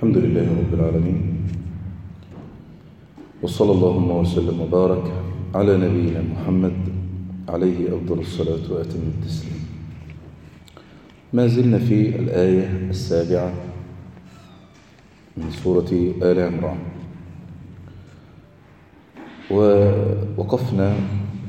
الحمد لله رب العالمين وصلى اللهم وسلم وبارك على نبينا محمد عليه أفضل الصلاة وأتم التسليم ما زلنا في الآية السابعة من سورة آل عمران ووقفنا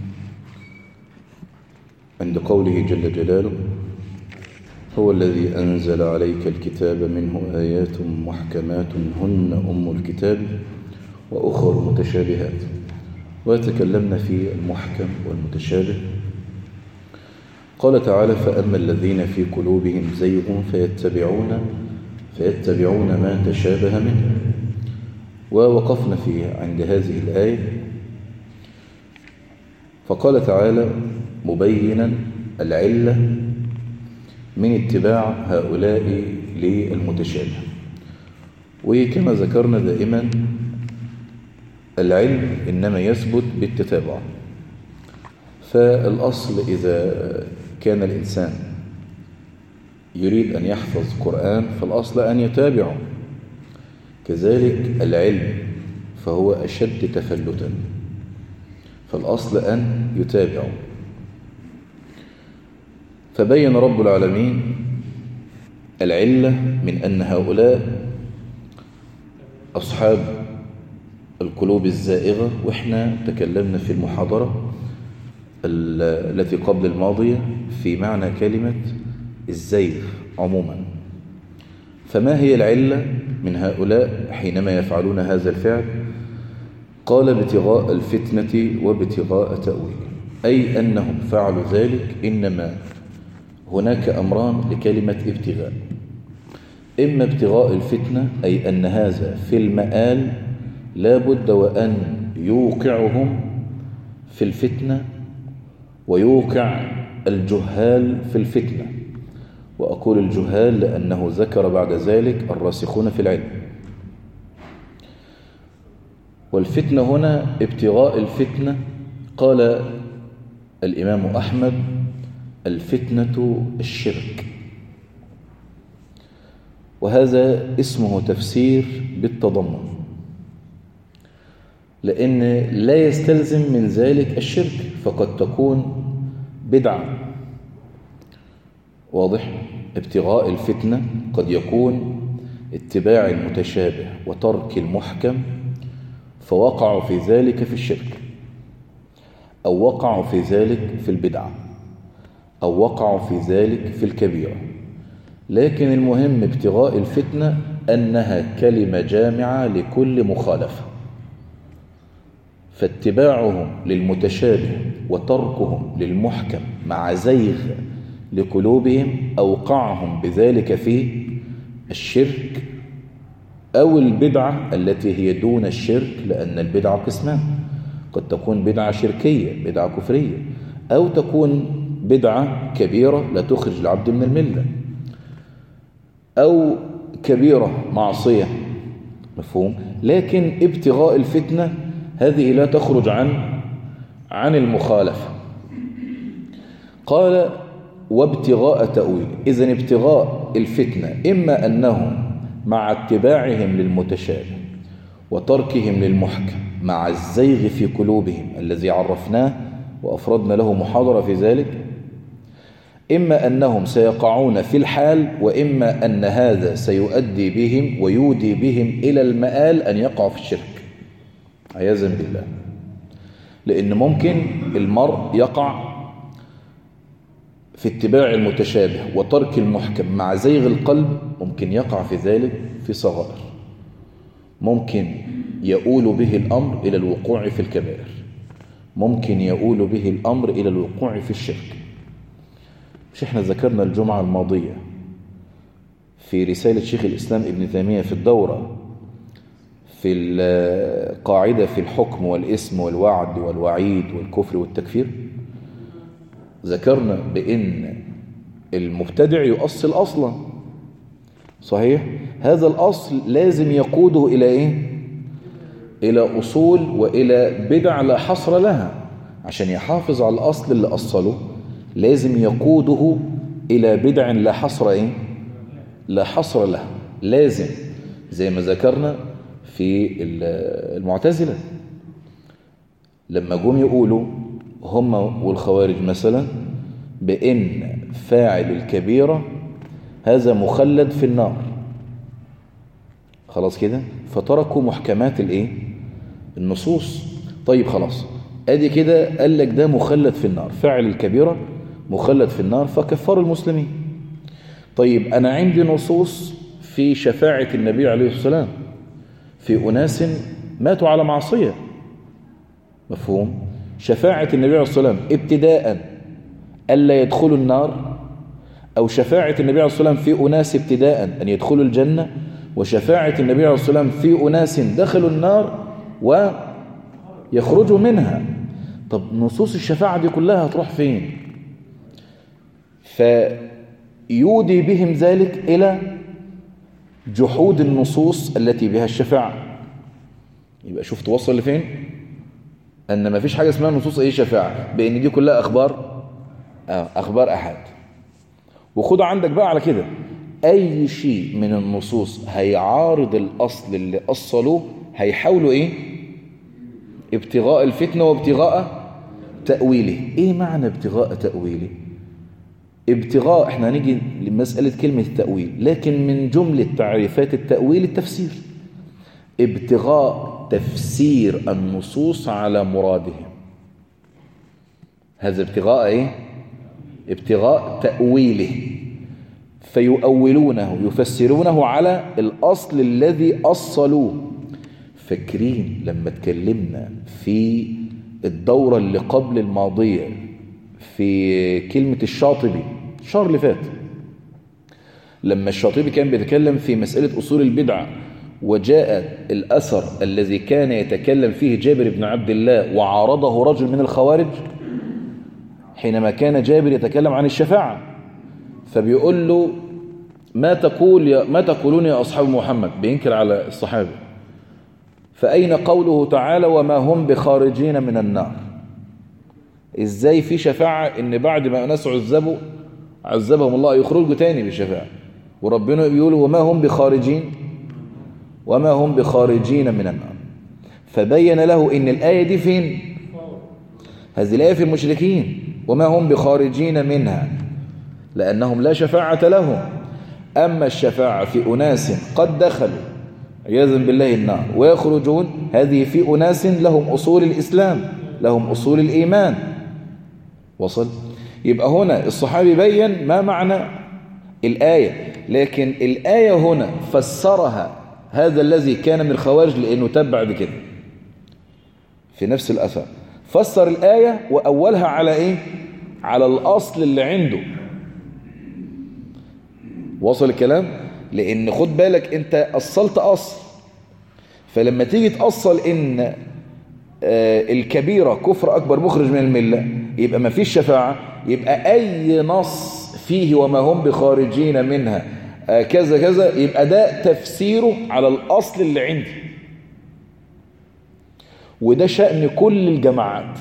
عند قوله جل جلاله هو الذي أنزل عليك الكتاب منه آيات محكمات هن أم الكتاب وأخر متشابهات وتكلمنا في المحكم والمتشابه قال تعالى فأما الذين في قلوبهم زيغ فيتبعون فيتبعون ما تشابه منه ووقفنا في عند هذه الآية فقال تعالى مبينا العلة من اتباع هؤلاء للمتشابه وكما ذكرنا دائما العلم إنما يثبت بالتتابع فالأصل إذا كان الإنسان يريد أن يحفظ قرآن فالأصل أن يتابعه كذلك العلم فهو أشد تفلتا فالأصل أن يتابعه فبين رب العالمين العلة من أن هؤلاء أصحاب القلوب الزائغة وإحنا تكلمنا في المحاضرة التي قبل الماضية في معنى كلمة الزيغ عموما فما هي العلة من هؤلاء حينما يفعلون هذا الفعل قال ابتغاء الفتنة وابتغاء تأويل أي أنهم فعلوا ذلك إنما هناك أمران لكلمة ابتغاء إما ابتغاء الفتنة أي أن هذا في المآل لا بد وأن يوقعهم في الفتنة ويوقع الجهال في الفتنة وأقول الجهال لأنه ذكر بعد ذلك الراسخون في العلم والفتنة هنا ابتغاء الفتنة قال الإمام أحمد الفتنة الشرك وهذا اسمه تفسير بالتضمن لأن لا يستلزم من ذلك الشرك فقد تكون بدعة واضح ابتغاء الفتنة قد يكون اتباع المتشابه وترك المحكم فوقعوا في ذلك في الشرك أو وقعوا في ذلك في البدعة أو وقعوا في ذلك في الكبيرة لكن المهم ابتغاء الفتنة أنها كلمة جامعة لكل مخالفة فاتباعهم للمتشابه وتركهم للمحكم مع زيغ لقلوبهم أوقعهم بذلك في الشرك أو البدعة التي هي دون الشرك لأن البدعة قسمان قد تكون بدعة شركية بدعة كفرية أو تكون بدعة كبيرة لا تخرج العبد من الملة أو كبيرة معصية مفهوم لكن ابتغاء الفتنة هذه لا تخرج عن عن المخالفة قال وابتغاء تأويل إذن ابتغاء الفتنة إما أنهم مع اتباعهم للمتشابه وتركهم للمحكم مع الزيغ في قلوبهم الذي عرفناه وأفردنا له محاضرة في ذلك إما أنهم سيقعون في الحال وإما أن هذا سيؤدي بهم ويودي بهم إلى المآل أن يقعوا في الشرك عياذا بالله لأن ممكن المرء يقع في اتباع المتشابه وترك المحكم مع زيغ القلب ممكن يقع في ذلك في صغائر ممكن يؤول به الأمر إلى الوقوع في الكبائر ممكن يؤول به الأمر إلى الوقوع في الشرك مش احنا ذكرنا الجمعة الماضية في رسالة شيخ الإسلام ابن تيمية في الدورة في القاعدة في الحكم والاسم والوعد والوعيد والكفر والتكفير ذكرنا بأن المبتدع يؤصل أصلا صحيح هذا الأصل لازم يقوده إلى إيه إلى أصول وإلى بدع لا حصر لها عشان يحافظ على الأصل اللي أصله لازم يقوده إلى بدع لا حصر إيه لا حصر لها لازم زي ما ذكرنا في المعتزلة لما جم يقولوا هم والخوارج مثلا بأن فاعل الكبيرة هذا مخلد في النار خلاص كده فتركوا محكمات الايه النصوص طيب خلاص ادي كده قال لك ده مخلد في النار فاعل الكبيرة مخلد في النار فكفروا المسلمين طيب أنا عندي نصوص في شفاعة النبي عليه السلام في أناس ماتوا على معصية مفهوم شفاعة النبي عليه السلام ابتداء ألا يدخلوا النار أو شفاعة النبي عليه السلام في أناس ابتداء أن يدخلوا الجنة وشفاعة النبي عليه السلام في أناس دخلوا النار ويخرجوا منها طب نصوص الشفاعة دي كلها هتروح فين فيودي بهم ذلك إلى جحود النصوص التي بها الشفاعة يبقى شوف توصل لفين أن ما فيش حاجة اسمها نصوص أي شفاعة بأن دي كلها أخبار آه أخبار أحد وخد عندك بقى على كده أي شيء من النصوص هيعارض الأصل اللي أصلوه هيحاولوا إيه ابتغاء الفتنة وابتغاء تأويله إيه معنى ابتغاء تأويله ابتغاء احنا هنيجي لمسألة كلمة التأويل لكن من جملة تعريفات التأويل التفسير ابتغاء تفسير النصوص على مرادهم هذا ابتغاء ايه ابتغاء تأويله فيؤولونه يفسرونه على الأصل الذي أصلوه فاكرين لما اتكلمنا في الدورة اللي قبل الماضية في كلمة الشاطبي الشهر اللي فات لما الشاطبي كان بيتكلم في مسألة أصول البدعة وجاء الأثر الذي كان يتكلم فيه جابر بن عبد الله وعارضه رجل من الخوارج حينما كان جابر يتكلم عن الشفاعة فبيقول له ما تقول يا ما تقولون يا أصحاب محمد بينكر على الصحابة فأين قوله تعالى وما هم بخارجين من النار ازاي في شفاعة ان بعد ما ناس عذبوا عذبهم الله يخرجوا تاني بالشفاعة وربنا بيقول وما هم بخارجين وما هم بخارجين من النار فبين له ان الآية دي فين هذه الآية في المشركين وما هم بخارجين منها لأنهم لا شفاعة لهم أما الشفاعة في أناس قد دخلوا عياذا بالله النار ويخرجون هذه في أناس لهم أصول الإسلام لهم أصول الإيمان وصل يبقى هنا الصحابي بين ما معنى الآية لكن الآية هنا فسرها هذا الذي كان من الخوارج لأنه تاب بعد كده في نفس الأثر فسر الآية وأولها على إيه على الأصل اللي عنده وصل الكلام لأن خد بالك أنت أصلت أصل فلما تيجي تأصل إن آه الكبيرة كفر أكبر مخرج من الملة يبقى ما فيش شفاعة يبقى أي نص فيه وما هم بخارجين منها آه كذا كذا يبقى ده تفسيره على الأصل اللي عندي وده شأن كل الجماعات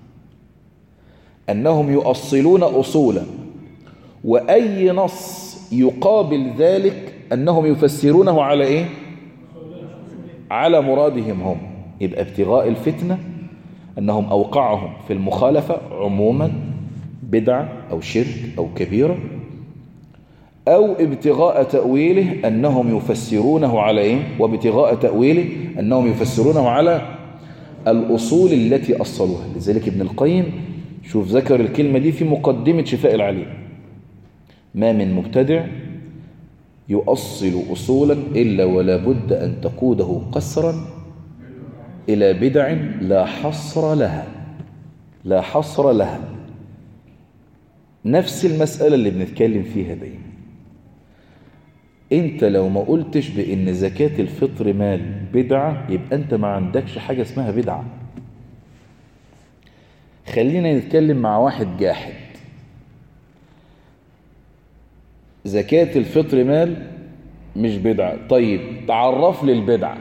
أنهم يؤصلون أصولا وأي نص يقابل ذلك أنهم يفسرونه على إيه على مرادهم هم يبقى ابتغاء الفتنة أنهم أوقعهم في المخالفة عموما بدعة أو شرك أو كبيرة أو ابتغاء تأويله أنهم يفسرونه على إيه وابتغاء تأويله أنهم يفسرونه على الأصول التي أصلوها لذلك ابن القيم شوف ذكر الكلمة دي في مقدمة شفاء العليم ما من مبتدع يؤصل أصولا إلا ولا بد أن تقوده قسرا إلى بدع لا حصر لها لا حصر لها نفس المسألة اللي بنتكلم فيها دايما انت لو ما قلتش بان زكاة الفطر مال بدعة يبقى انت ما عندكش حاجة اسمها بدعة خلينا نتكلم مع واحد جاحد زكاة الفطر مال مش بدعة طيب تعرف لي البدعة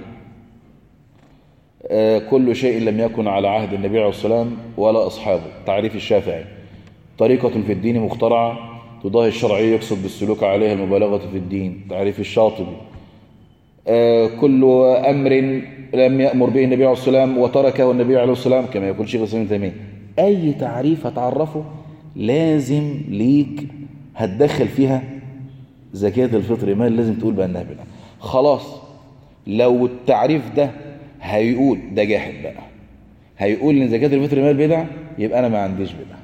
آه كل شيء لم يكن على عهد النبي عليه الصلاة والسلام ولا أصحابه تعريف الشافعي طريقة في الدين مخترعة تضاهي الشرعية يقصد بالسلوك عليها المبالغة في الدين تعريف الشاطبي آه، كل أمر لم يأمر به النبي عليه السلام وتركه النبي عليه السلام كما يقول شيخ الإسلام تيمية أي تعريف هتعرفه لازم ليك هتدخل فيها زكاة الفطر مال لازم تقول بأنها بدعة خلاص لو التعريف ده هيقول ده جاحد بقى هيقول ان زكاة الفطر مال بدعة يبقى أنا ما عنديش بدعة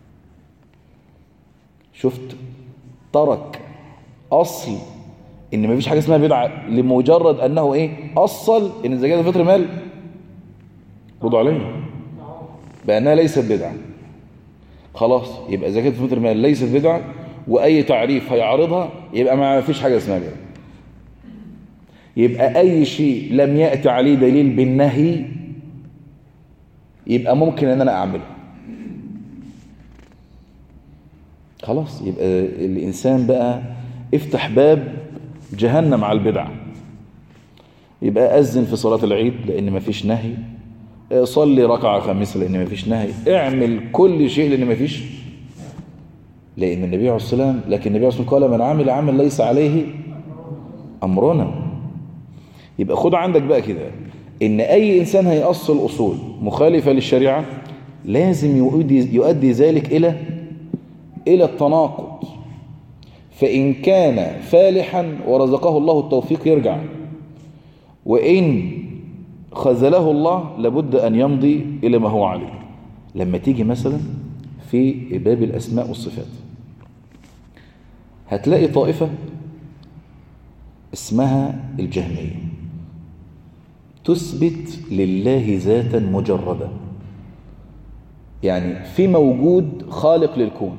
شفت ترك أصل إن ما فيش حاجة اسمها بدعة لمجرد أنه إيه أصل إن زكاة الفطر مال رضوا عليه بأنها ليست بدعة خلاص يبقى زكاة الفطر مال ليست بدعة وأي تعريف هيعرضها يبقى ما فيش حاجة اسمها بدعة يبقى أي شيء لم يأتي عليه دليل بالنهي يبقى ممكن أن أنا أعمله خلاص يبقى الإنسان بقى افتح باب جهنم على البدع يبقى أذن في صلاة العيد لأن ما فيش نهي صلي ركعة خامسة لأن ما فيش نهي اعمل كل شيء لأن ما فيش لأن النبي عليه السلام لكن النبي عليه السلام قال من عمل عمل ليس عليه أمرنا يبقى خد عندك بقى كده إن أي إنسان هيأصل أصول مخالفة للشريعة لازم يؤدي, يؤدي ذلك إلى إلى التناقض فإن كان فالحا ورزقه الله التوفيق يرجع وإن خذله الله لابد أن يمضي إلى ما هو عليه لما تيجي مثلا في باب الأسماء والصفات هتلاقي طائفة اسمها الجهمية تثبت لله ذاتا مجردة يعني في موجود خالق للكون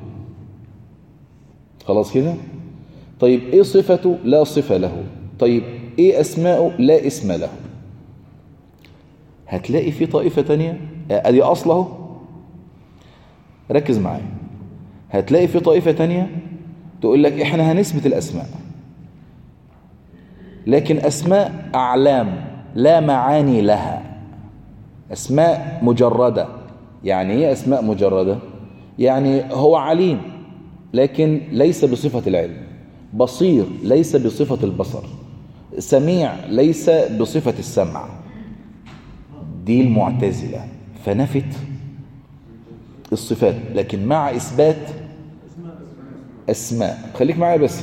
خلاص كده طيب ايه صفته لا صفة له طيب ايه اسماءه لا اسم له هتلاقي في طائفة تانية ادي اصله ركز معايا هتلاقي في طائفة تانية تقول لك احنا هنثبت الاسماء لكن اسماء اعلام لا معاني لها اسماء مجردة يعني ايه اسماء مجردة يعني هو عليم لكن ليس بصفة العلم بصير ليس بصفة البصر سميع ليس بصفة السمع دي المعتزلة فنفت الصفات لكن مع إثبات أسماء خليك معايا بس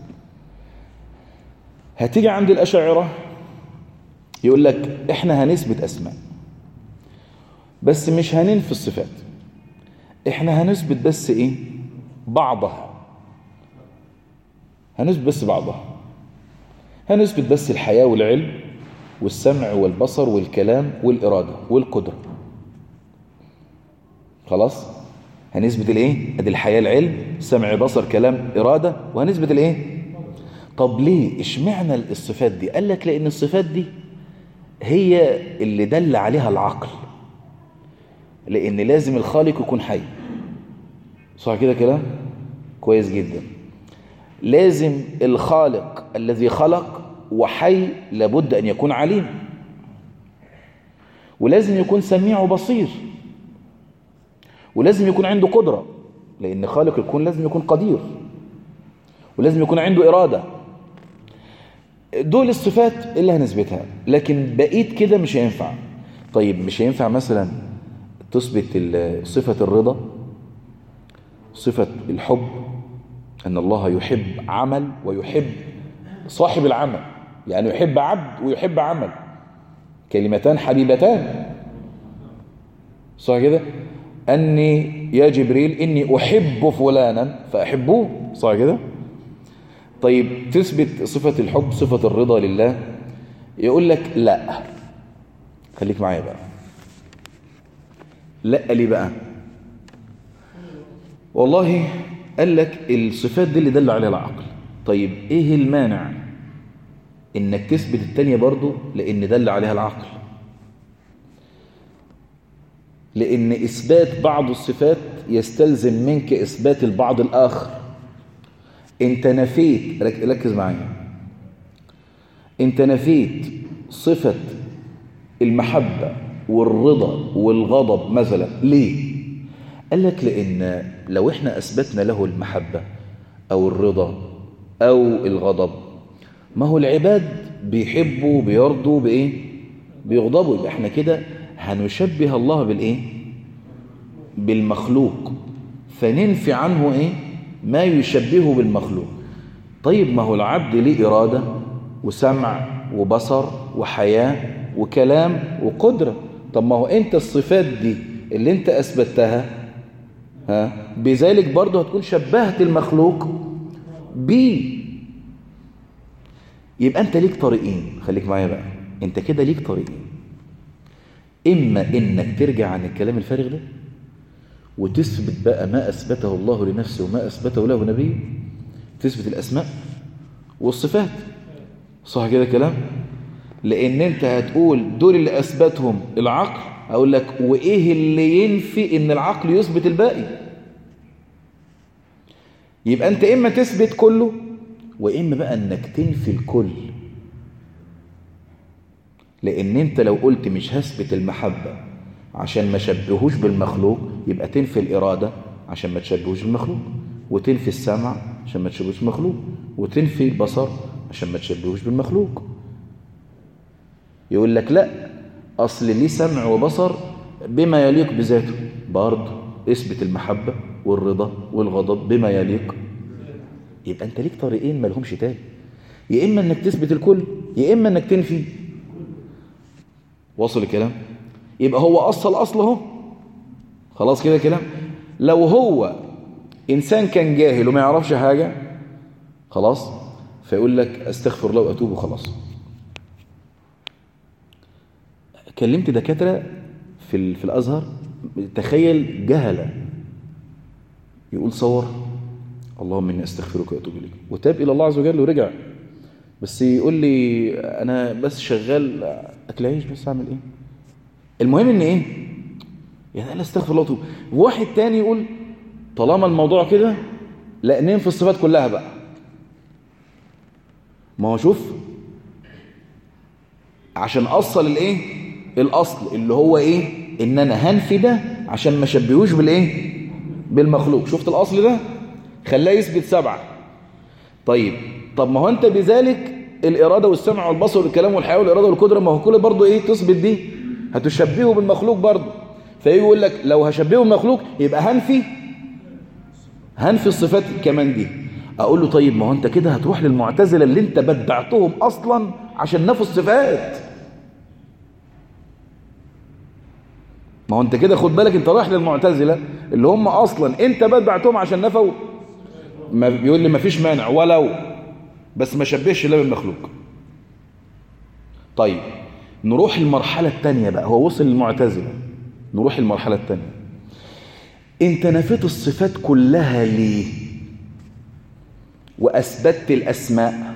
هتيجي عند الأشاعرة يقول لك احنا هنثبت أسماء بس مش هننفي الصفات احنا هنثبت بس ايه بعضها هنثبت بس بعضها هنثبت بس الحياة والعلم والسمع والبصر والكلام والإرادة والقدرة خلاص هنثبت الايه ادي الحياة العلم سمع بصر كلام إرادة وهنثبت الايه طب ليه اشمعنى الصفات دي قال لك لأن الصفات دي هي اللي دل عليها العقل لأن لازم الخالق يكون حي صح كده كلام كويس جدا لازم الخالق الذي خلق وحي لابد أن يكون عليم ولازم يكون سميع وبصير ولازم يكون عنده قدرة لأن خالق الكون لازم يكون قدير ولازم يكون عنده إرادة دول الصفات اللي هنثبتها لكن بقيت كده مش هينفع طيب مش هينفع مثلا تثبت صفة الرضا صفة الحب أن الله يحب عمل ويحب صاحب العمل يعني يحب عبد ويحب عمل كلمتان حبيبتان صح كده أني يا جبريل إني أحب فلانا فأحبوه صح كده طيب تثبت صفة الحب صفة الرضا لله يقول لك لا خليك معايا بقى لا ليه بقى والله قال لك الصفات دي اللي دل عليها العقل طيب ايه المانع انك تثبت التانية برضو لان دل عليها العقل لان اثبات بعض الصفات يستلزم منك اثبات البعض الاخر انت نفيت ركز معايا انت نفيت صفة المحبة والرضا والغضب مثلا ليه قال لك لأن لو احنا أثبتنا له المحبة أو الرضا أو الغضب ما هو العباد بيحبوا بيرضوا بايه بيغضبوا يبقى احنا كده هنشبه الله بالايه بالمخلوق فننفي عنه ايه ما يشبهه بالمخلوق طيب ما هو العبد ليه إرادة وسمع وبصر وحياة وكلام وقدرة طب ما هو انت الصفات دي اللي انت اثبتها ها بذلك برضه هتكون شبهت المخلوق بيه يبقى انت ليك طريقين خليك معايا بقى انت كده ليك طريقين اما انك ترجع عن الكلام الفارغ ده وتثبت بقى ما اثبته الله لنفسه وما اثبته له نبيه تثبت الاسماء والصفات صح كده كلام لان انت هتقول دول اللي اثبتهم العقل اقول لك وايه اللي ينفي ان العقل يثبت الباقي يبقى انت اما تثبت كله واما بقى انك تنفي الكل لان انت لو قلت مش هثبت المحبة عشان ما شبهوش بالمخلوق يبقى تنفي الإرادة عشان ما تشبهوش بالمخلوق وتنفي السمع عشان ما تشبهوش بالمخلوق وتنفي البصر عشان ما تشبهوش بالمخلوق يقول لك لا أصل ليه سمع وبصر بما يليق بذاته برضه اثبت المحبة والرضا والغضب بما يليق يبقى انت ليك طريقين ما لهمش تاني يا اما انك تثبت الكل يا اما انك تنفي واصل الكلام يبقى هو اصل اصله خلاص كده كلام لو هو انسان كان جاهل وما يعرفش حاجة خلاص فيقول لك استغفر الله واتوب وخلاص كلمت دكاترة في في الازهر تخيل جهلة يقول صور اللهم اني استغفرك واتوب اليك وتاب الى الله عز وجل ورجع بس يقول لي انا بس شغال اكل عيش بس اعمل ايه المهم ان ايه يعني انا استغفر الله واتوب واحد تاني يقول طالما الموضوع كده لا ننفي الصفات كلها بقى ما هو شوف عشان اصل الايه الاصل اللي هو ايه ان انا هنفي ده عشان ما شبهوش بالايه بالمخلوق شفت الاصل ده خلاه يثبت سبعة طيب طب ما هو انت بذلك الإرادة والسمع والبصر والكلام والحياة والإرادة والقدرة ما هو كل برضه ايه تثبت دي هتشبهه بالمخلوق برضه فيجي يقول لك لو هشبهه بالمخلوق يبقى هنفي هنفي الصفات كمان دي اقول له طيب ما هو انت كده هتروح للمعتزلة اللي انت بدعتهم اصلا عشان نفوا الصفات ما هو انت كده خد بالك انت رايح للمعتزلة اللي هم اصلا انت بدعتهم عشان نفوا ما بيقول لي ما فيش مانع ولو بس ما شبهش الله بالمخلوق طيب نروح المرحلة الثانية بقى هو وصل للمعتزلة نروح المرحلة الثانية انت نفيت الصفات كلها ليه وأثبتت الأسماء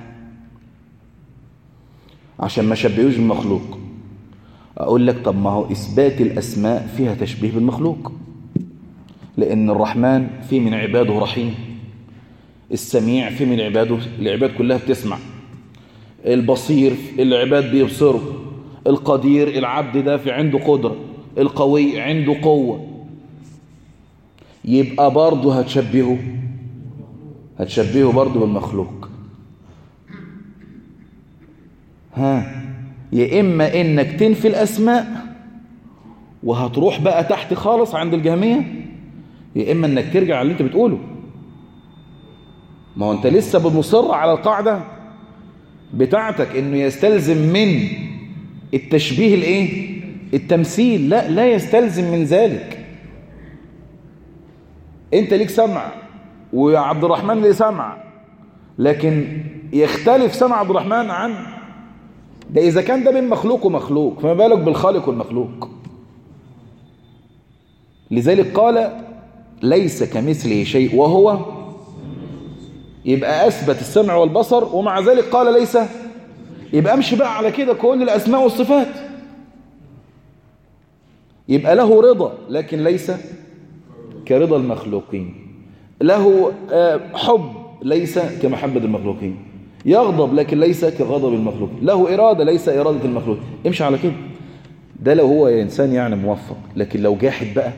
عشان ما شبهوش بالمخلوق أقول لك طب ما هو إثبات الأسماء فيها تشبيه بالمخلوق لأن الرحمن في من عباده رحيم السميع في من عباده العباد كلها بتسمع البصير العباد بيبصروا القدير العبد ده في عنده قدرة القوي عنده قوة يبقى برضه هتشبهه هتشبهه برضه بالمخلوق ها يا إما إنك تنفي الأسماء وهتروح بقى تحت خالص عند الجهمية يا إما إنك ترجع على اللي أنت بتقوله ما هو أنت لسه بمصر على القاعدة بتاعتك إنه يستلزم من التشبيه الإيه التمثيل لا لا يستلزم من ذلك أنت ليك سمع وعبد الرحمن ليه سمع لكن يختلف سمع عبد الرحمن عن ده إذا كان ده بين مخلوق ومخلوق فما بالك بالخالق والمخلوق لذلك قال ليس كمثله شيء وهو يبقى أثبت السمع والبصر ومع ذلك قال ليس يبقى امشي بقى على كده كل الأسماء والصفات يبقى له رضا لكن ليس كرضا المخلوقين له حب ليس كمحبة المخلوقين يغضب لكن ليس كغضب المخلوق له إرادة ليس إرادة المخلوق امشي على كده ده لو هو إنسان يعني موفق لكن لو جاحد بقى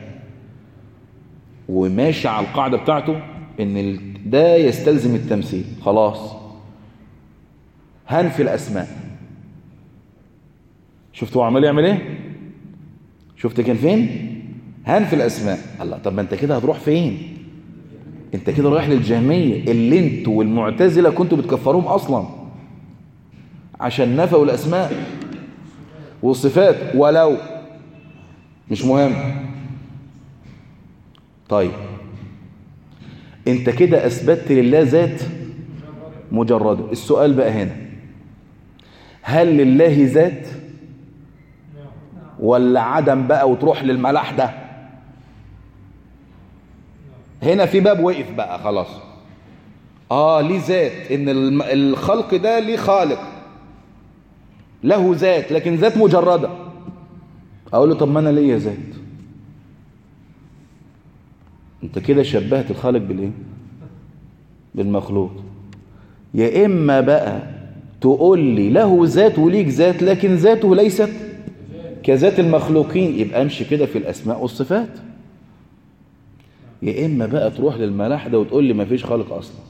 وماشي على القاعدة بتاعته ان ده يستلزم التمثيل خلاص هنفي الأسماء شفت هو عمال يعمل ايه شفت كان فين هان في الاسماء الله طب ما انت كده هتروح فين انت كده رايح للجهميه اللي انتوا والمعتزله كنتوا بتكفروهم اصلا عشان نفوا الاسماء والصفات ولو مش مهم طيب انت كده اثبتت لله ذات مجرده السؤال بقى هنا هل لله ذات ولا عدم بقى وتروح للملاح ده هنا في باب وقف بقى خلاص اه ليه ذات ان الخلق ده ليه خالق له ذات لكن ذات مجردة اقول له طب ما انا ليا ذات انت كده شبهت الخالق بالايه بالمخلوق يا اما بقى تقول لي له ذات وليك ذات لكن ذاته ليست كذات المخلوقين يبقى امشي كده في الاسماء والصفات يا اما بقى تروح للملاح ده وتقول لي ما فيش خالق اصلا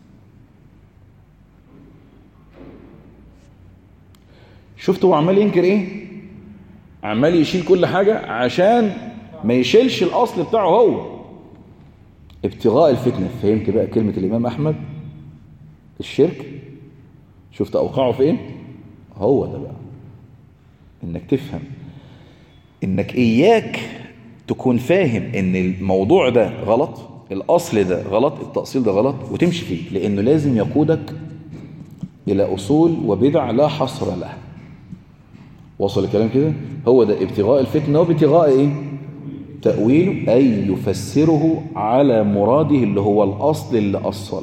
شفت هو عمال ينكر ايه عمال يشيل كل حاجة عشان ما يشيلش الاصل بتاعه هو ابتغاء الفتنة فهمت بقى كلمة الامام احمد الشرك شفت اوقعه في ايه هو ده بقى انك تفهم انك اياك تكون فاهم ان الموضوع ده غلط الاصل ده غلط التأصيل ده غلط وتمشي فيه لانه لازم يقودك الى اصول وبدع لا حصر لها وصل الكلام كده هو ده ابتغاء الفتنة وابتغاء ايه تأويله أي يفسره على مراده اللي هو الأصل اللي أصل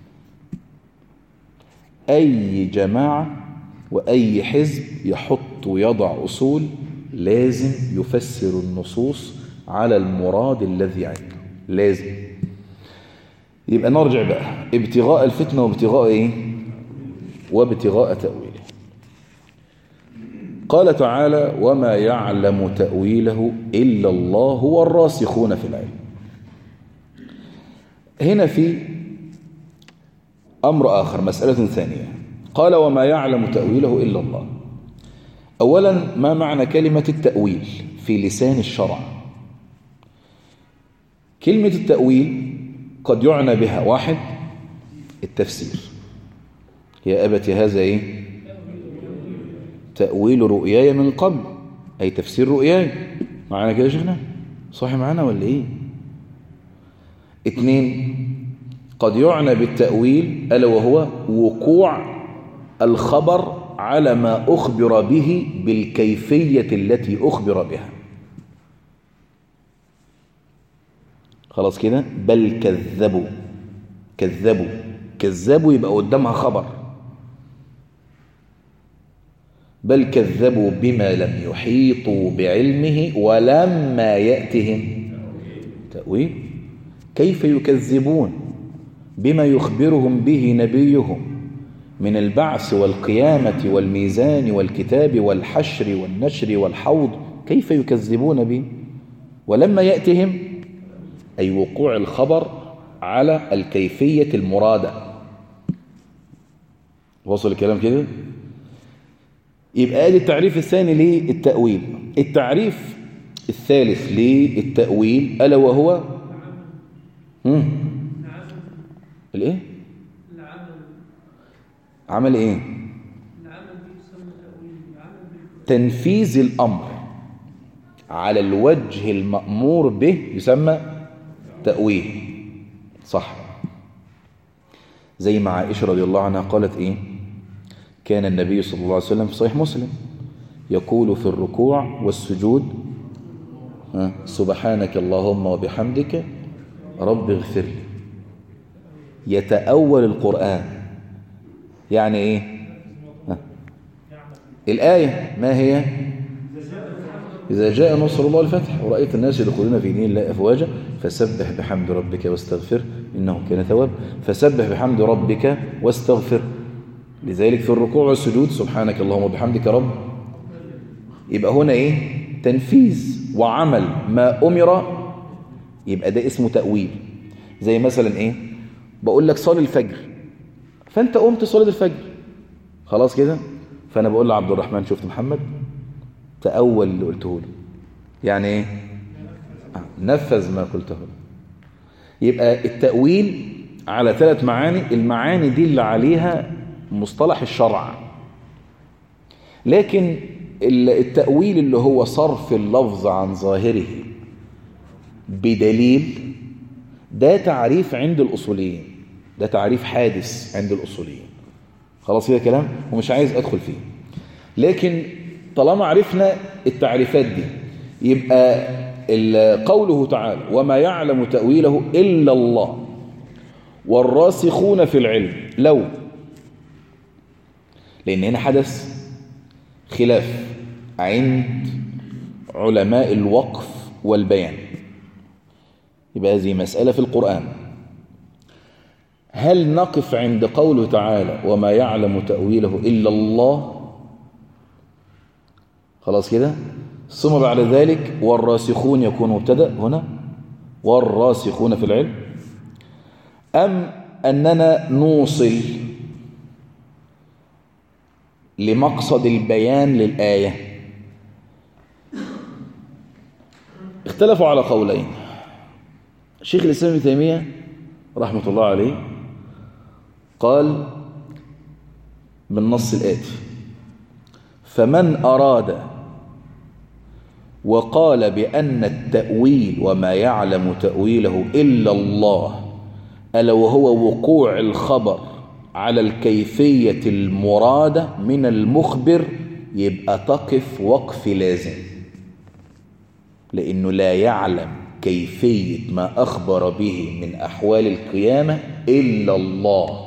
أي جماعة وأي حزب يحط ويضع أصول لازم يفسر النصوص على المراد الذي عنده لازم يبقى نرجع بقى ابتغاء الفتنة وابتغاء ايه وابتغاء تأويله قال تعالى وما يعلم تأويله إلا الله والراسخون في العلم هنا في أمر آخر مسألة ثانية قال وما يعلم تأويله إلا الله أولا ما معنى كلمة التأويل في لسان الشرع كلمة التأويل قد يعنى بها واحد التفسير يا أبت هذا إيه تأويل رؤياي من قبل أي تفسير رؤياي معنا كده يا شيخنا صحي معنا ولا إيه اتنين قد يعنى بالتأويل ألا وهو وقوع الخبر على ما أخبر به بالكيفية التي أخبر بها خلاص كده بل كذبوا كذبوا كذبوا يبقى قدامها خبر بل كذبوا بما لم يحيطوا بعلمه ولما يأتهم تأويل كيف يكذبون بما يخبرهم به نبيهم من البعث والقيامة والميزان والكتاب والحشر والنشر والحوض كيف يكذبون به ولما يأتهم أي وقوع الخبر على الكيفية المرادة وصل الكلام كده يبقى ادي التعريف الثاني للتأويل التعريف الثالث للتأويل ألا وهو هم؟ الايه عمل ايه تنفيذ الامر على الوجه المأمور به يسمى تأويل صح زي ما عائشة رضي الله عنها قالت ايه كان النبي صلى الله عليه وسلم في صحيح مسلم يقول في الركوع والسجود سبحانك اللهم وبحمدك رب اغفر لي يتأول القرآن يعني ايه ها. الآية ما هي إذا جاء نصر الله الفتح ورأيت الناس يدخلون في دين الله أفواجا فسبح بحمد ربك واستغفر إنه كان ثواب فسبح بحمد ربك واستغفر لذلك في الركوع والسجود سبحانك اللهم وبحمدك رب يبقى هنا ايه تنفيذ وعمل ما أمر يبقى ده اسمه تأويل زي مثلا ايه بقول لك صلي الفجر فانت قمت صلي الفجر خلاص كده فانا بقول لعبد الرحمن شفت محمد تأول اللي قلته له يعني ايه نفذ ما قلته له يبقى التأويل على ثلاث معاني المعاني دي اللي عليها مصطلح الشرع لكن التأويل اللي هو صرف اللفظ عن ظاهره بدليل ده تعريف عند الأصوليين ده تعريف حادث عند الأصوليين خلاص كده كلام ومش عايز أدخل فيه لكن طالما عرفنا التعريفات دي يبقى قوله تعالى وما يعلم تأويله إلا الله والراسخون في العلم لو لأن هنا حدث خلاف عند علماء الوقف والبيان يبقى هذه مسألة في القرآن هل نقف عند قوله تعالى وما يعلم تأويله إلا الله خلاص كده ثم بعد ذلك والراسخون يكون مبتدا هنا والراسخون في العلم أم أننا نوصل لمقصد البيان للآية اختلفوا على قولين شيخ الإسلام ابن تيمية رحمة الله عليه قال بالنص الآتي فمن أراد وقال بأن التأويل وما يعلم تأويله إلا الله ألا وهو وقوع الخبر على الكيفية المرادة من المخبر يبقى تقف وقف لازم لأنه لا يعلم كيفية ما أخبر به من أحوال القيامة إلا الله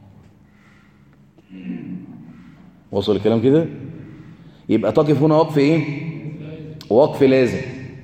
وصل الكلام كده يبقى تقف هنا وقف إيه وقف لازم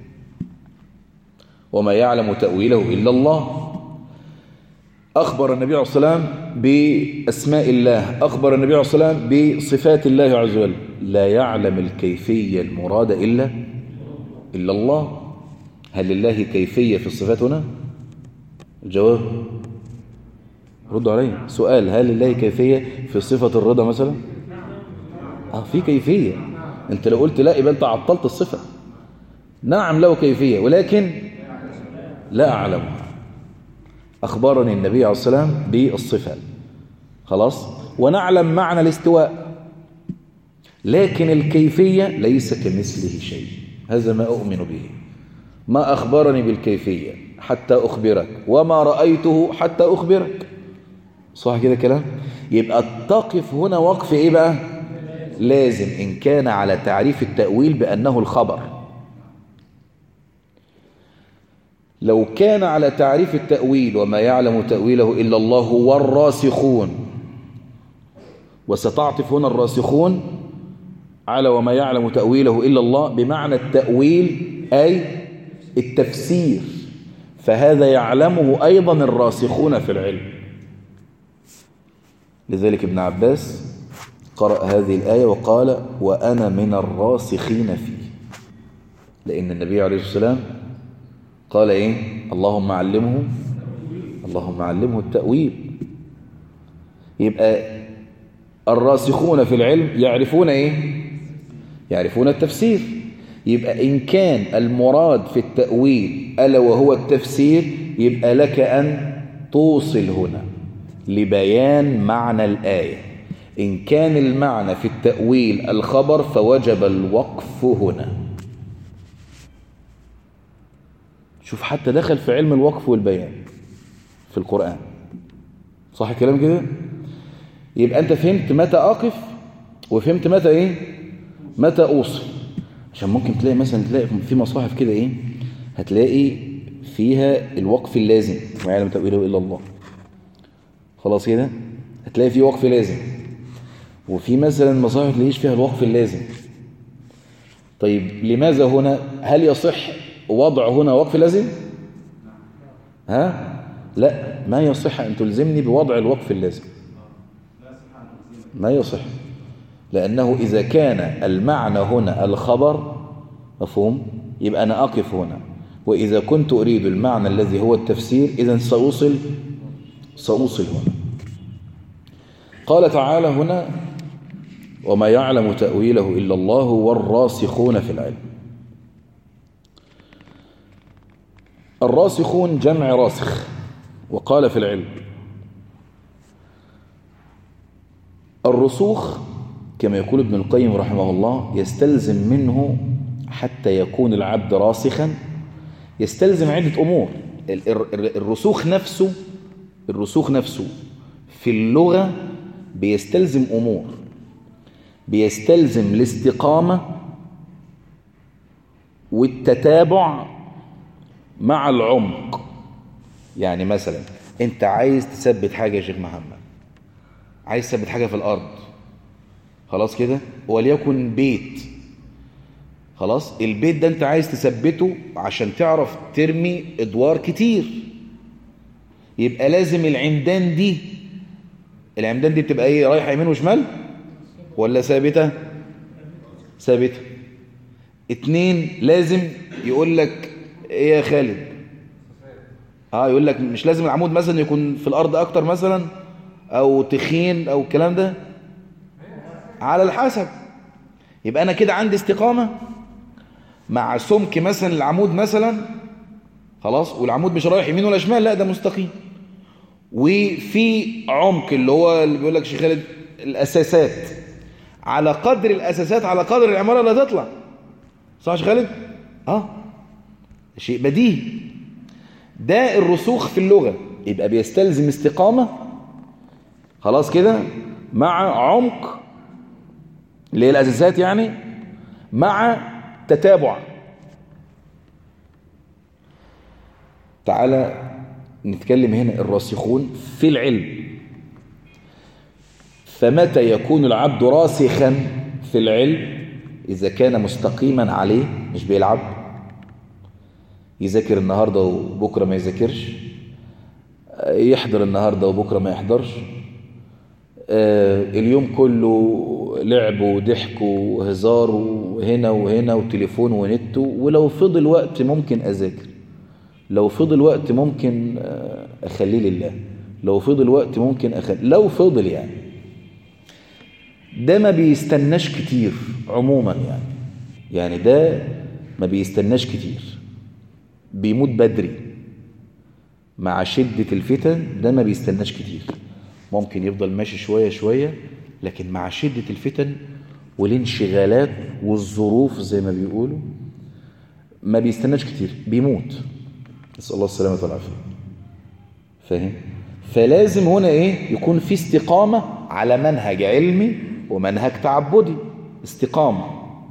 وما يعلم تأويله إلا الله أخبر النبي عليه الصلاة والسلام بأسماء الله أخبر النبي عليه الصلاة والسلام بصفات الله عز وجل لا يعلم الكيفية المرادة إلا إلا الله هل لله كيفية في الصفات هنا الجواب ردوا علي سؤال هل لله كيفية في صفة الرضا مثلا آه في كيفية انت لو قلت لا يبقى انت عطلت الصفة نعم له كيفية ولكن لا أعلمها أخبرني النبي عليه الصلاة والسلام بالصفة خلاص ونعلم معنى الاستواء لكن الكيفية ليس كمثله شيء هذا ما أؤمن به ما أخبرني بالكيفية حتى أخبرك وما رأيته حتى أخبرك صح كده كلام يبقى تقف هنا وقف إيه بقى لازم إن كان على تعريف التأويل بأنه الخبر لو كان على تعريف التأويل وما يعلم تأويله إلا الله والراسخون وستعطف هنا الراسخون على وما يعلم تأويله إلا الله بمعنى التأويل أي التفسير فهذا يعلمه أيضا الراسخون في العلم لذلك ابن عباس قرأ هذه الآية وقال وأنا من الراسخين فيه لأن النبي عليه الصلاة والسلام قال إيه اللهم علمه اللهم علمه التأويل يبقى الراسخون في العلم يعرفون إيه يعرفون التفسير يبقى إن كان المراد في التأويل ألا وهو التفسير يبقى لك أن توصل هنا لبيان معنى الآية إن كان المعنى في التأويل الخبر فوجب الوقف هنا شوف حتى دخل في علم الوقف والبيان في القرآن صح الكلام كده يبقى أنت فهمت متى أقف وفهمت متى إيه متى أوصل عشان ممكن تلاقي مثلا تلاقي في مصاحف كده إيه هتلاقي فيها الوقف اللازم ما يعلم تأويله إلا الله خلاص كده هتلاقي في وقف لازم وفي مثلا مصاحف تلاقيش فيها الوقف اللازم طيب لماذا هنا هل يصح وضع هنا وقف لازم ها لا ما يصح أن تلزمني بوضع الوقف اللازم ما يصح لأنه إذا كان المعنى هنا الخبر مفهوم يبقى أنا أقف هنا وإذا كنت أريد المعنى الذي هو التفسير إذا سأوصل سأوصل هنا قال تعالى هنا وما يعلم تأويله إلا الله والراسخون في العلم الراسخون جمع راسخ وقال في العلم الرسوخ كما يقول ابن القيم رحمه الله يستلزم منه حتى يكون العبد راسخا يستلزم عدة أمور الرسوخ نفسه الرسوخ نفسه في اللغة بيستلزم أمور بيستلزم الاستقامة والتتابع مع العمق يعني مثلا انت عايز تثبت حاجة يا شيخ محمد عايز تثبت حاجة في الأرض خلاص كده وليكن بيت خلاص البيت ده انت عايز تثبته عشان تعرف ترمي ادوار كتير يبقى لازم العمدان دي العمدان دي بتبقى ايه رايحه يمين وشمال ولا ثابته ثابته اتنين لازم يقول لك ايه يا خالد اه يقول لك مش لازم العمود مثلا يكون في الارض اكتر مثلا او تخين او الكلام ده على الحسب يبقى انا كده عندي استقامه مع سمك مثلا العمود مثلا خلاص والعمود مش رايح يمين ولا شمال لا ده مستقيم وفي عمق اللي هو اللي بيقول لك شيخ خالد الاساسات على قدر الاساسات على قدر العماره اللي هتطلع صح يا شيخ خالد اه شيء بديهي ده الرسوخ في اللغه يبقى بيستلزم استقامه خلاص كده مع عمق اللي هي الاساسات يعني مع تتابع تعالى نتكلم هنا الراسخون في العلم فمتى يكون العبد راسخا في العلم إذا كان مستقيما عليه مش بيلعب يذاكر النهاردة وبكرة ما يذاكرش يحضر النهاردة وبكرة ما يحضرش اليوم كله لعب وضحك وهزار وهنا وهنا وتليفون ونت ولو فضل وقت ممكن أذاكر لو فضل وقت ممكن أخليه لله لو فضل وقت ممكن أخليه لو فضل يعني ده ما بيستناش كتير عموما يعني يعني ده ما بيستناش كتير بيموت بدري مع شدة الفتن ده ما بيستناش كتير ممكن يفضل ماشي شوية شوية لكن مع شدة الفتن والانشغالات والظروف زي ما بيقولوا ما بيستناش كتير بيموت نسأل الله السلامة والعافية فاهم فلازم هنا ايه يكون في استقامة على منهج علمي ومنهج تعبدي استقامة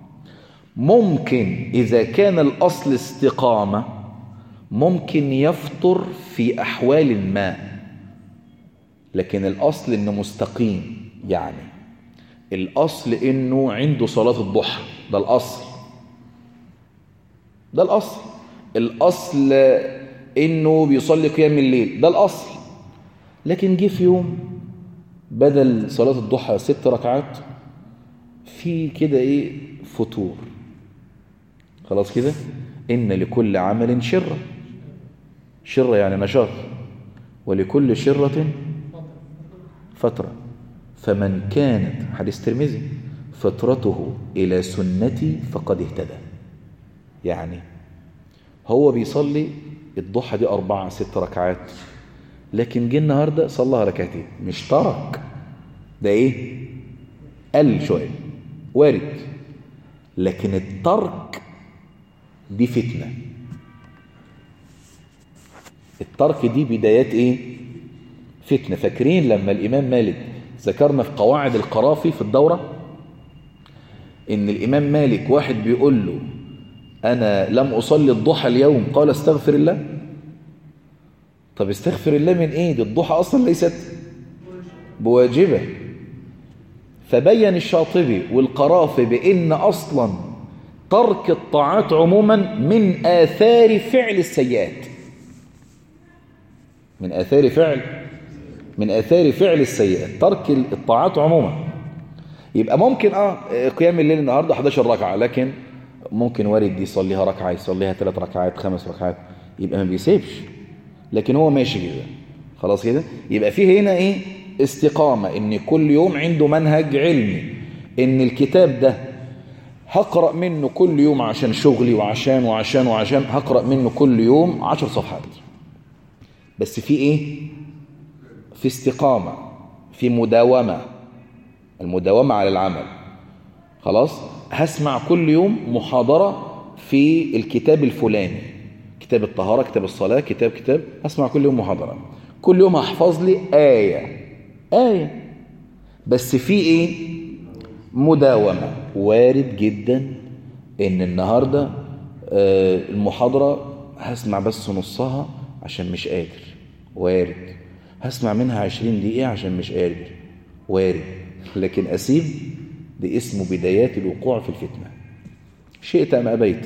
ممكن إذا كان الأصل استقامة ممكن يفطر في أحوال ما لكن الأصل إنه مستقيم يعني الأصل إنه عنده صلاة الضحى ده الأصل ده الأصل الأصل إنه بيصلي قيام الليل ده الأصل لكن جه في يوم بدل صلاة الضحى ست ركعات في كده إيه فتور خلاص كده إن لكل عمل شرة شرة يعني نشاط ولكل شرة فترة فمن كانت حديث ترمذي فطرته إلى سنتي فقد اهتدى يعني هو بيصلي الضحى دي أربعة ست ركعات لكن جه النهاردة صلىها ركعتين مش ترك ده ايه قل شوية وارد لكن الترك دي فتنة الترك دي بدايات ايه فتنة فاكرين لما الإمام مالك ذكرنا في قواعد القرافي في الدورة إن الإمام مالك واحد بيقول له أنا لم أصلي الضحى اليوم قال استغفر الله طب استغفر الله من إيه دي الضحى أصلا ليست بواجبة فبين الشاطبي والقرافي بأن أصلا ترك الطاعات عموما من آثار فعل السيئات من آثار فعل من آثار فعل السيئات ترك الطاعات عموما يبقى ممكن اه قيام الليل النهارده 11 ركعه لكن ممكن وارد يصليها ركعه يصليها ثلاث ركعات خمس ركعات يبقى ما بيسيبش لكن هو ماشي كده خلاص كده يبقى فيه هنا ايه استقامه ان كل يوم عنده منهج علمي ان الكتاب ده هقرأ منه كل يوم عشان شغلي وعشان وعشان وعشان هقرأ منه كل يوم عشر صفحات بس في ايه في استقامة في مداومة المداومة على العمل خلاص هسمع كل يوم محاضرة في الكتاب الفلاني كتاب الطهارة كتاب الصلاة كتاب كتاب هسمع كل يوم محاضرة كل يوم هحفظ لي آية آية بس في ايه مداومة وارد جدا ان النهاردة آه، المحاضرة هسمع بس نصها عشان مش قادر وارد هسمع منها عشرين دقيقة عشان مش قادر وارد لكن أسيب ده اسمه بدايات الوقوع في الفتنة شئت أم أبيت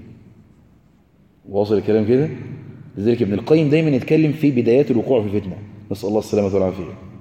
واصل الكلام كده لذلك ابن القيم دايما يتكلم في بدايات الوقوع في الفتنة نسأل الله السلامة والعافية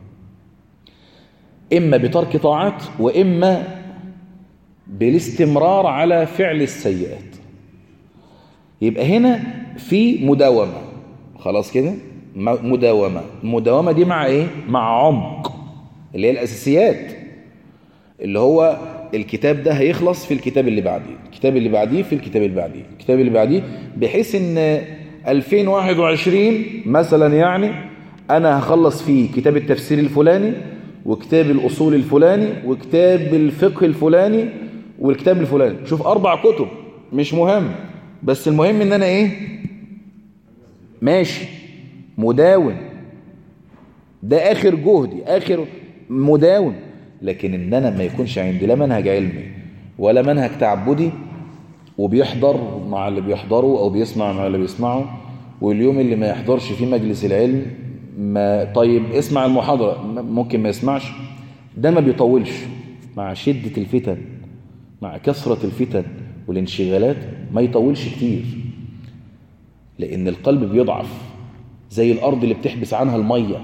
إما بترك طاعات وإما بالاستمرار على فعل السيئات يبقى هنا في مداومة خلاص كده مداومة المداومة دي مع ايه مع عمق اللي هي الأساسيات اللي هو الكتاب ده هيخلص في الكتاب اللي بعديه الكتاب اللي بعديه في الكتاب اللي بعديه الكتاب اللي بعديه بحيث ان 2021 مثلا يعني انا هخلص فيه كتاب التفسير الفلاني وكتاب الأصول الفلاني وكتاب الفقه الفلاني والكتاب الفلاني شوف أربع كتب مش مهم بس المهم ان انا ايه ماشي مداوم ده اخر جهدي اخر مداوم لكن ان انا ما يكونش عندي لا منهج علمي ولا منهج تعبدي وبيحضر مع اللي بيحضره او بيسمع مع اللي بيسمعه واليوم اللي ما يحضرش فيه مجلس العلم ما طيب اسمع المحاضرة ممكن ما يسمعش ده ما بيطولش مع شدة الفتن مع كثرة الفتن والانشغالات ما يطولش كتير لأن القلب بيضعف زي الأرض اللي بتحبس عنها المية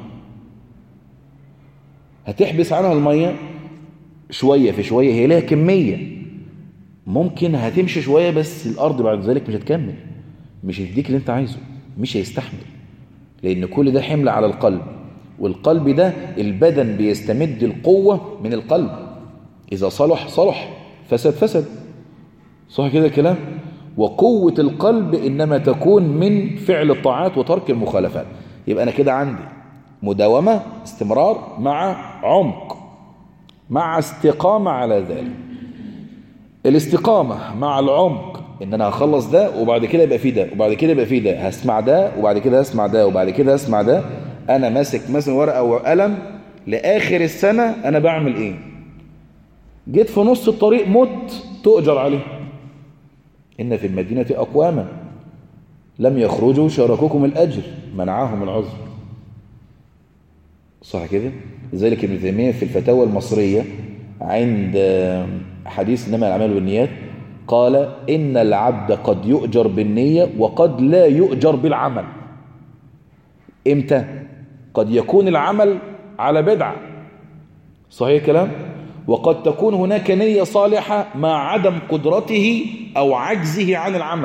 هتحبس عنها المية شوية في شوية هي لها كمية ممكن هتمشي شوية بس الأرض بعد ذلك مش هتكمل مش هتديك اللي انت عايزه مش هيستحمل لأن كل ده حمل على القلب والقلب ده البدن بيستمد القوة من القلب إذا صلح صلح فسد فسد صح كده الكلام وقوة القلب إنما تكون من فعل الطاعات وترك المخالفات يبقى أنا كده عندي مداومة استمرار مع عمق مع استقامة على ذلك الاستقامة مع العمق ان انا هخلص ده وبعد كده يبقى في ده وبعد كده يبقى في ده هسمع ده وبعد كده هسمع ده وبعد كده هسمع ده انا ماسك مثلا ورقه وقلم لاخر السنه انا بعمل ايه جيت في نص الطريق مت تؤجر عليه ان في المدينه اقواما لم يخرجوا شاركوكم الاجر منعهم العذر صح كده لذلك ابن تيميه في الفتاوى المصريه عند حديث انما الاعمال بالنيات قال إن العبد قد يؤجر بالنية وقد لا يؤجر بالعمل إمتى؟ قد يكون العمل على بدعة صحيح كلام؟ وقد تكون هناك نية صالحة مع عدم قدرته أو عجزه عن العمل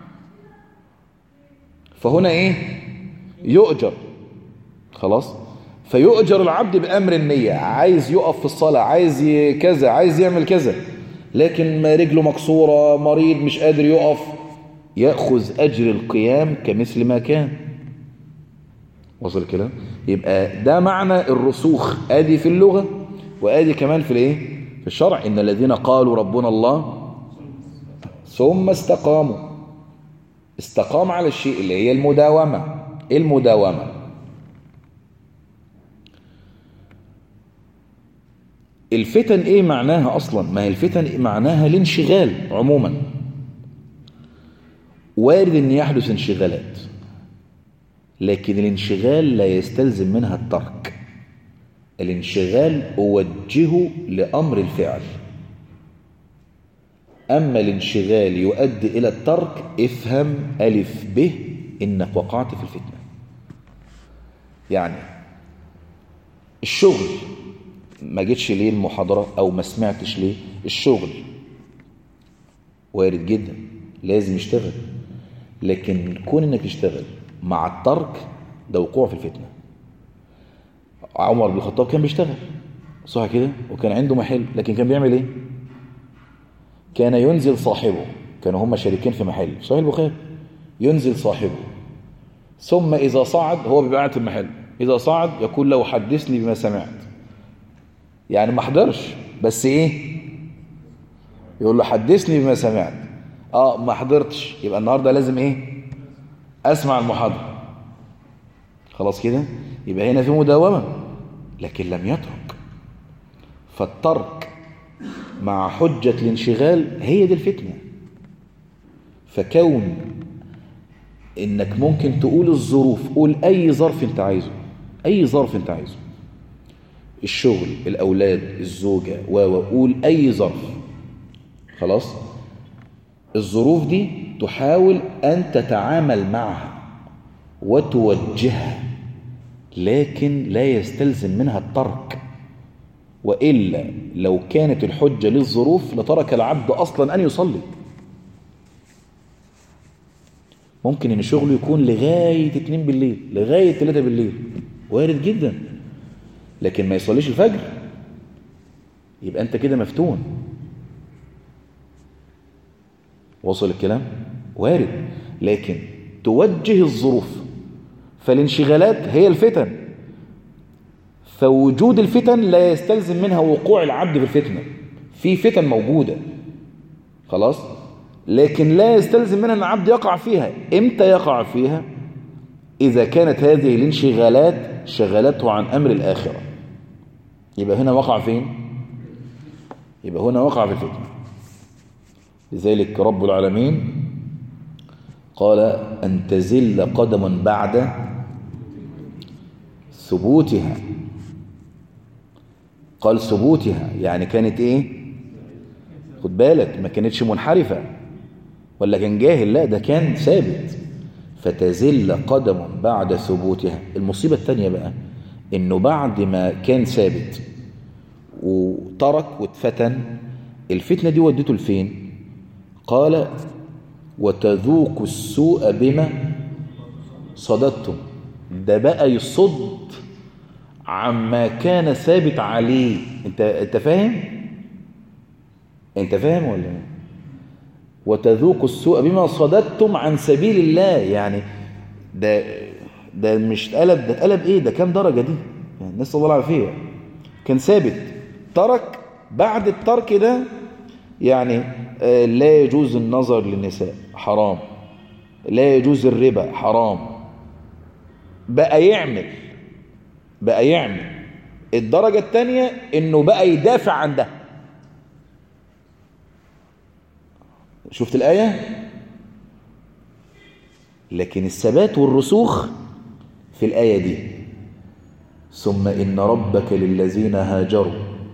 فهنا إيه؟ يؤجر خلاص؟ فيؤجر العبد بأمر النية عايز يقف في الصلاة عايز كذا عايز يعمل كذا لكن ما رجله مكسورة مريض مش قادر يقف يأخذ أجر القيام كمثل ما كان وصل الكلام يبقى ده معنى الرسوخ آدي في اللغة وآدي كمان في الايه في الشرع إن الذين قالوا ربنا الله ثم استقاموا استقام على الشيء اللي هي المداومة المداومة الفتن ايه معناها اصلا ما هي الفتن معناها الانشغال عموما وارد ان يحدث انشغالات لكن الانشغال لا يستلزم منها الترك الانشغال أوجهه لأمر الفعل أما الانشغال يؤدي إلى الترك افهم ألف به إنك وقعت في الفتنة يعني الشغل ما جيتش ليه المحاضرة أو ما سمعتش ليه الشغل وارد جدا لازم يشتغل لكن كون انك تشتغل مع الترك ده وقوع في الفتنة عمر بن الخطاب كان بيشتغل صح كده وكان عنده محل لكن كان بيعمل ايه كان ينزل صاحبه كانوا هما شريكين في محل صحيح البخاري ينزل صاحبه ثم إذا صعد هو بيبقى قاعد في المحل إذا صعد يقول له حدثني بما سمعت يعني ما حضرش بس إيه يقول له حدثني بما سمعت آه ما حضرتش يبقى النهاردة لازم إيه أسمع المحاضرة خلاص كده يبقى هنا في مداومة لكن لم يترك فالترك مع حجة الانشغال هي دي الفتنة فكون انك ممكن تقول الظروف قول اي ظرف انت عايزه اي ظرف انت عايزه الشغل الاولاد الزوجة وقول اي ظرف خلاص الظروف دي تحاول ان تتعامل معها وتوجهها لكن لا يستلزم منها الترك وإلا لو كانت الحجة للظروف لترك العبد أصلا أن يصلي ممكن ان شغله يكون لغاية 2 بالليل لغاية 3 بالليل وارد جدا لكن ما يصليش الفجر يبقى انت كده مفتون وصل الكلام وارد لكن توجه الظروف فالانشغالات هي الفتن فوجود الفتن لا يستلزم منها وقوع العبد في الفتنة في فتن موجودة خلاص لكن لا يستلزم منها أن العبد يقع فيها إمتى يقع فيها إذا كانت هذه الانشغالات شغلته عن أمر الآخرة يبقى هنا وقع فين يبقى هنا وقع في الفتنة لذلك رب العالمين قال أن تزل قدم بعد ثبوتها قال ثبوتها يعني كانت ايه خد بالك ما كانتش منحرفة ولا كان جاهل لا ده كان ثابت فتزل قدم بعد ثبوتها المصيبة الثانية بقى انه بعد ما كان ثابت وترك واتفتن الفتنة دي ودته لفين قال وتذوق السوء بما صددتم ده بقى يصد عما كان ثابت عليه انت انت فاهم انت فاهم ولا ايه وتذوق السوء بما صددتم عن سبيل الله يعني ده ده مش اتقلب ده اتقلب ايه ده كام درجه دي يعني نسال الله العافيه كان ثابت ترك بعد الترك ده يعني آه لا يجوز النظر للنساء حرام لا يجوز الربا حرام بقى يعمل بقى يعمل الدرجة الثانية انه بقى يدافع عن ده شفت الآية لكن الثبات والرسوخ في الآية دي ثم إن ربك للذين هاجروا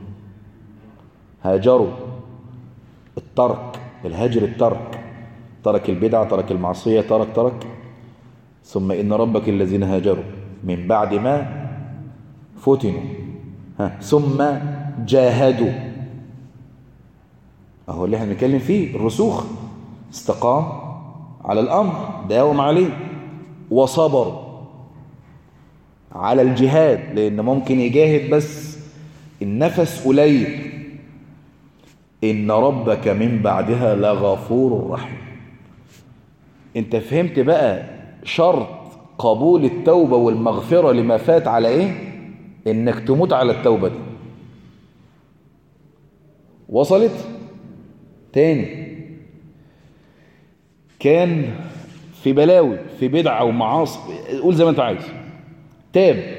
هاجروا الترك الهجر الترك ترك البدعة ترك المعصية ترك ترك ثم إن ربك الذين هاجروا من بعد ما فتنوا ها ثم جاهدوا اهو اللي احنا بنتكلم فيه الرسوخ استقام على الامر داوم عليه وصبر على الجهاد لان ممكن يجاهد بس النفس قليل ان ربك من بعدها لغفور رحيم انت فهمت بقى شرط قبول التوبة والمغفرة لما فات على ايه انك تموت على التوبة دي وصلت تاني كان في بلاوي في بدعة ومعاصي قول زي ما انت عايز تاب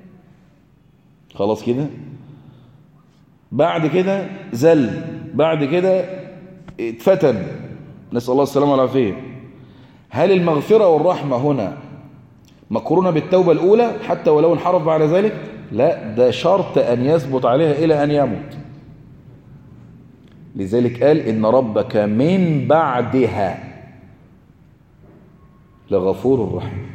خلاص كده بعد كده زل بعد كده اتفتن نسأل الله السلامة والعافية هل المغفرة والرحمة هنا مقرونة بالتوبة الأولى حتى ولو انحرف بعد ذلك لا ده شرط أن يثبت عليها إلى أن يموت لذلك قال إن ربك من بعدها لغفور رحيم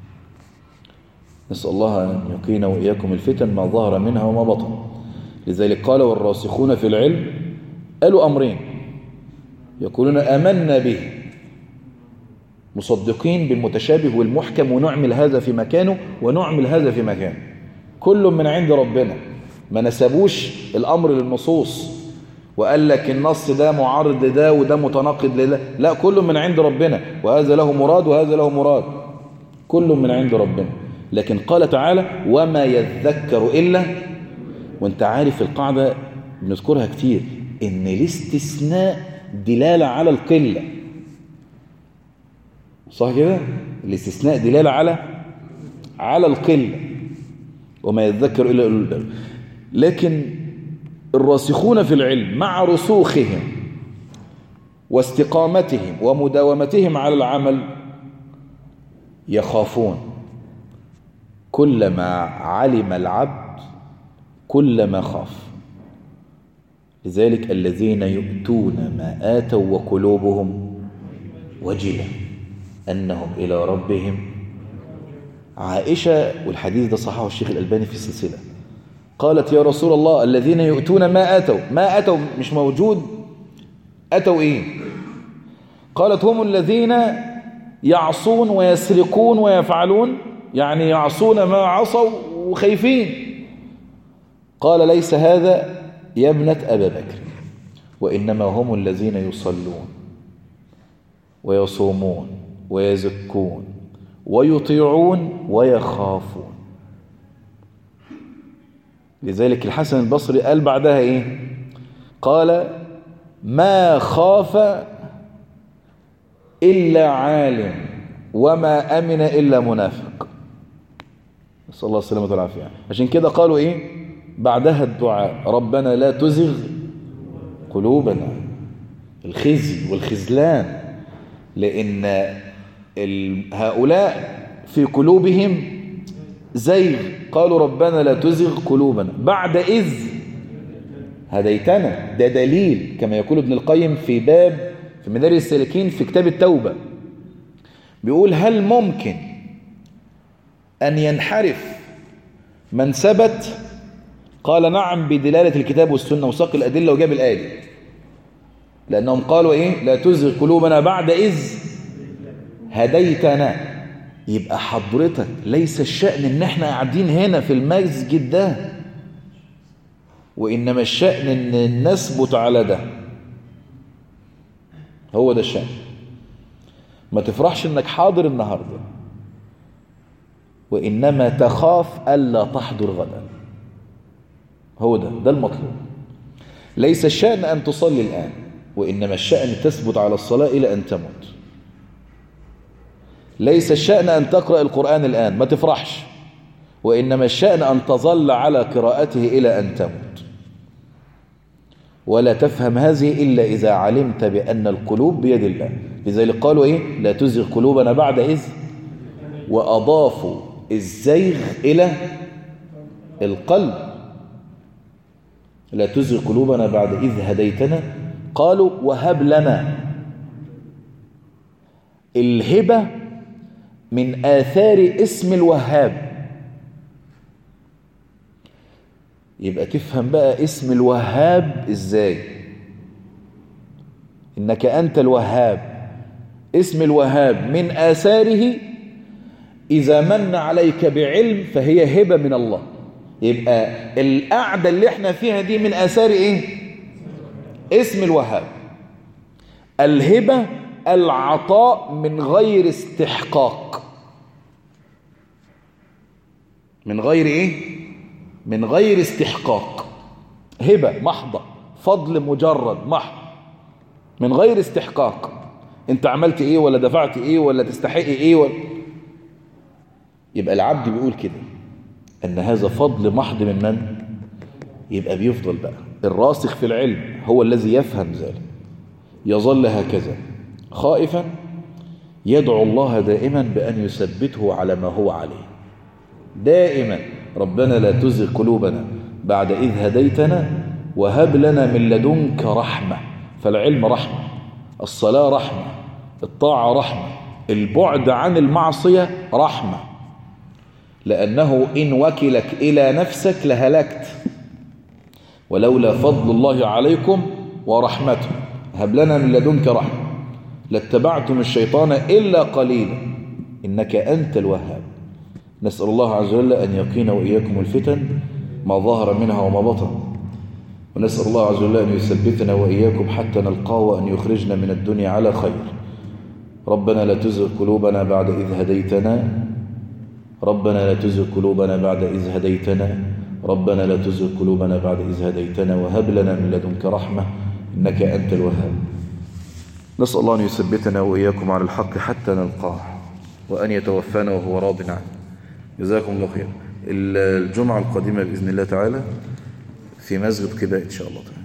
نسأل الله أن يقينا وإياكم الفتن ما ظهر منها وما بطن لذلك قال والراسخون في العلم قالوا أمرين يقولون آمنا به مصدقين بالمتشابه والمحكم ونعمل هذا في مكانه ونعمل هذا في مكانه كل من عند ربنا ما نسبوش الأمر للنصوص وقال لك النص ده معارض لده وده متناقض لده لا كله من عند ربنا وهذا له مراد وهذا له مراد كله من عند ربنا لكن قال تعالى وما يذكر إلا وانت عارف القاعدة بنذكرها كتير ان الاستثناء دلالة على القلة صح كده الاستثناء دلالة على على القلة وما يذكر إلا أولو لكن الراسخون في العلم مع رسوخهم واستقامتهم ومداومتهم على العمل يخافون كلما علم العبد كلما خاف لذلك الذين يؤتون ما آتوا وقلوبهم وجلة أنهم إلى ربهم عائشة والحديث ده صححه الشيخ الألباني في السلسلة قالت يا رسول الله الذين يؤتون ما أتوا ما أتوا مش موجود أتوا إيه قالت هم الذين يعصون ويسرقون ويفعلون يعني يعصون ما عصوا وخايفين قال ليس هذا يا ابنة أبا بكر وإنما هم الذين يصلون ويصومون ويزكون ويطيعون ويخافون لذلك الحسن البصري قال بعدها إيه قال ما خاف إلا عالم وما أمن إلا منافق نسأل الله السلامة والعافية عشان كده قالوا إيه بعدها الدعاء ربنا لا تزغ قلوبنا الخزي والخزلان لأن هؤلاء في قلوبهم زيغ قالوا ربنا لا تزغ قلوبنا بعد إذ هديتنا ده دليل كما يقول ابن القيم في باب في مدارس السالكين في كتاب التوبة بيقول هل ممكن أن ينحرف من ثبت قال نعم بدلالة الكتاب والسنة وساق الأدلة وجاب الآية لأنهم قالوا إيه لا تزغ قلوبنا بعد إذ هديتنا يبقى حضرتك ليس الشأن ان احنا قاعدين هنا في المسجد ده وإنما الشأن ان نثبت على ده هو ده الشأن ما تفرحش انك حاضر النهاردة وإنما تخاف ألا تحضر غدا هو ده ده المطلوب ليس الشأن أن تصلي الآن وإنما الشأن تثبت على الصلاة إلى أن تموت ليس الشأن أن تقرأ القرآن الآن ما تفرحش وإنما الشأن أن تظل على قراءته إلى أن تموت ولا تفهم هذه إلا إذا علمت بأن القلوب بيد الله لذلك قالوا إيه لا تزغ قلوبنا بعد إذ وأضافوا الزيغ إلى القلب لا تزغ قلوبنا بعد إذ هديتنا قالوا وهب لنا الهبة من آثار اسم الوهاب يبقى تفهم بقى اسم الوهاب ازاي انك انت الوهاب اسم الوهاب من آثاره إذا من عليك بعلم فهي هبة من الله يبقى القعدة اللي احنا فيها دي من آثار ايه اسم الوهاب الهبة العطاء من غير استحقاق من غير ايه من غير استحقاق هبة محضة فضل مجرد محض من غير استحقاق انت عملت ايه ولا دفعت ايه ولا تستحق ايه ولا يبقى العبد بيقول كده ان هذا فضل محض من من يبقى بيفضل بقى الراسخ في العلم هو الذي يفهم ذلك يظل هكذا خائفا يدعو الله دائما بأن يثبته على ما هو عليه دائما ربنا لا تزغ قلوبنا بعد إذ هديتنا وهب لنا من لدنك رحمة فالعلم رحمة الصلاة رحمة الطاعة رحمة البعد عن المعصية رحمة لأنه إن وكلك إلى نفسك لهلكت ولولا فضل الله عليكم ورحمته هب لنا من لدنك رحمة لاتبعتم الشيطان إلا قليلا إنك أنت الوهاب نسأل الله عز وجل أن يقينا وإياكم الفتن ما ظهر منها وما بطن ونسأل الله عز وجل أن يثبتنا وإياكم حتى نلقاه وأن يخرجنا من الدنيا على خير ربنا لا تزغ قلوبنا بعد إذ هديتنا ربنا لا تزغ قلوبنا بعد إذ هديتنا ربنا لا تزغ قلوبنا بعد إذ هديتنا وهب لنا من لدنك رحمة إنك أنت الوهاب نسأل الله أن يثبتنا وإياكم على الحق حتى نلقاه وأن يتوفانا وهو راض عنه جزاكم الله خير الجمعة القادمة بإذن الله تعالى في مسجد قباء إن شاء الله تعالى